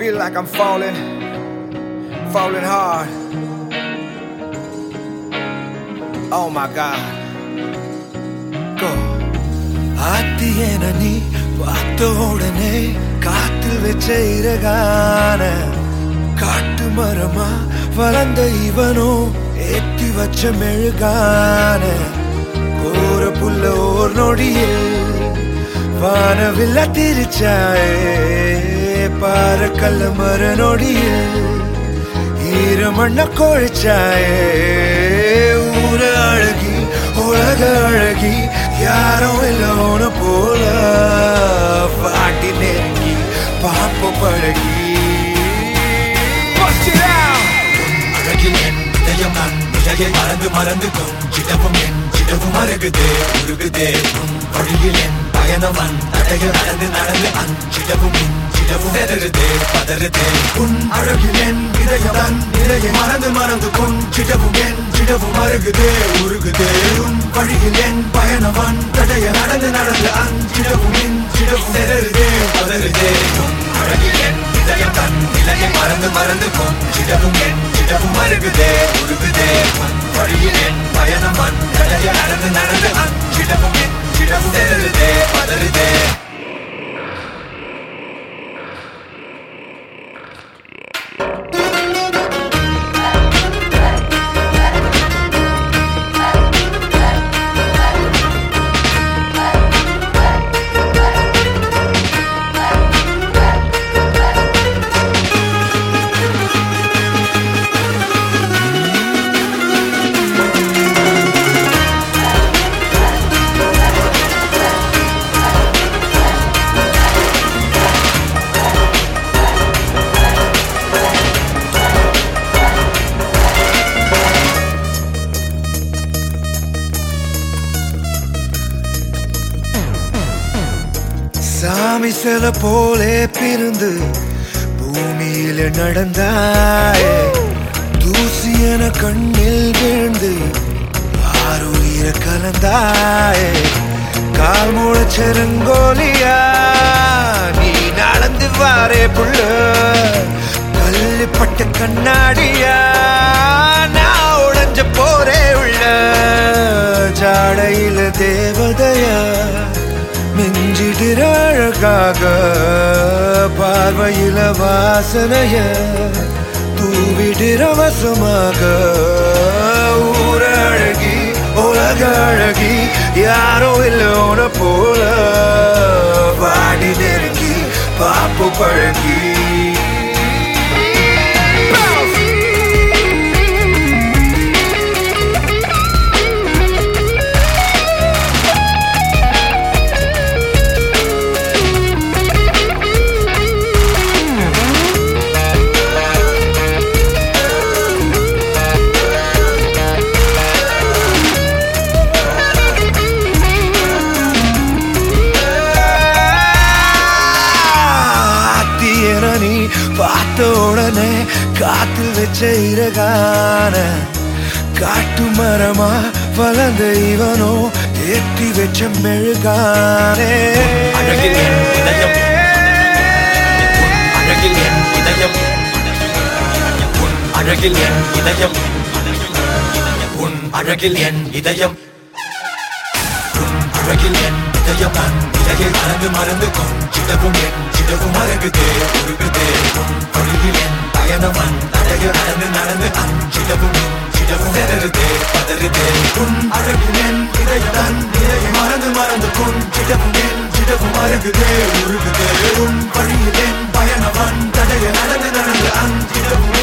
feel like I'm falling, falling hard. Oh my God. Go. ஆத்தியன நீ பார்த்த உடனே காத்தில் வச்ச இறகான காட்டு மரமா வளர்ந்த இவனும் ஏத்தி வச்ச மெழுகான கோர புல்ல ஓர் நொடியில் வானவில்ல திரிச்சாயே பாற கல்ல மர நொடியில் ஈரமண்ண கொழிச்சாயே ஊர அழகி உலக அழகி யாரும் இல்லோன போல பாட்டி நெருங்கி பாப்ப பழகி Bust it out! அழகில் என் இதயம் நான் நிலையை மறந்து மறந்து கொஞ்சிடவும் என் சிடவும் அருகுதே உருகுதே உன் வழியில் என் பயணவன் தடைய நடந்து நடந்து அஞ்சிடவும் இஞ்சிடவும் செதறுதே பதறுதே உன் அழகில் என் இதயம் நான் நிலையை மறந்து மறந்து கொஞ்சிடவும் என் சிடவும் அருகுதே உருகுதே உன் வழியில் என் பயணவன் தடைய நடந்து நடந்து அஞ்சிடவும் இஞ்சிடவும் செதறுதே பதறுதே உன் அழகில் என் இதயம் தன் நிலையை மறந்து மறந்து கொஞ்சிடவும் என் சிடவும் அருகுதே உருகுதே உன் வழியில் என் பயணம் அன்றைய நடந்து நடந்து அஞ்சிடவும் என் சிடவும் செதறுதே பதறுதே சாமி சில போலே பிறந்து பூமியில நடந்தாயே தூசி என கண்ணில் விழுந்து ஆறுயிர கலந்தாயே கால் முளைச்செருங்கோலியா நீ நடந்து வாரே புள்ள கல்லுப்பட்ட கண்ணாடியா நான் உடைஞ்ச போரே உள்ள ஜாடையில தேவதையா மிஞ்சிடிற அழகாக பார்வையில வாசனைய தூவிடிற வசமாக ஊர அழகி உலக அழகி யாரோ இல்லோன போல வாடி நெருங்கி பாப்பு பழகி ஆத்தியன நீ பார்த்த உடனே காத்தில் வச்ச இறகான காட்டு மரமா வளர்ந்த இவனோ ஏற்றி வச்ச மெழுகானே அழகில் என் இதயம். அழகில் என் இதயம் உன் அழகில் என் இதயம் உன் அழகில் என் இதயம் உன் அழகில் என் இதயம் நான் இலையை மறந்து மறந்து கொஞ்சிடவும் என் சிடவும் அருகுதே உருகுதே உன் வழியில் என் பயணம் அன் தடைய நடந்து நடந்து அஞ்சிடவும் இஞ்சிடவும் செதறுதே பதறுதே உன் அழகில் என் இதயம் நான் இலையை மறந்து மறந்து கொஞ்சிடவும் என் சிடவும் அருகுதே உருகுதே உன் வழியில் என் பயணம் அன் தடைய நடந்து நடந்து அஞ்சிடவும்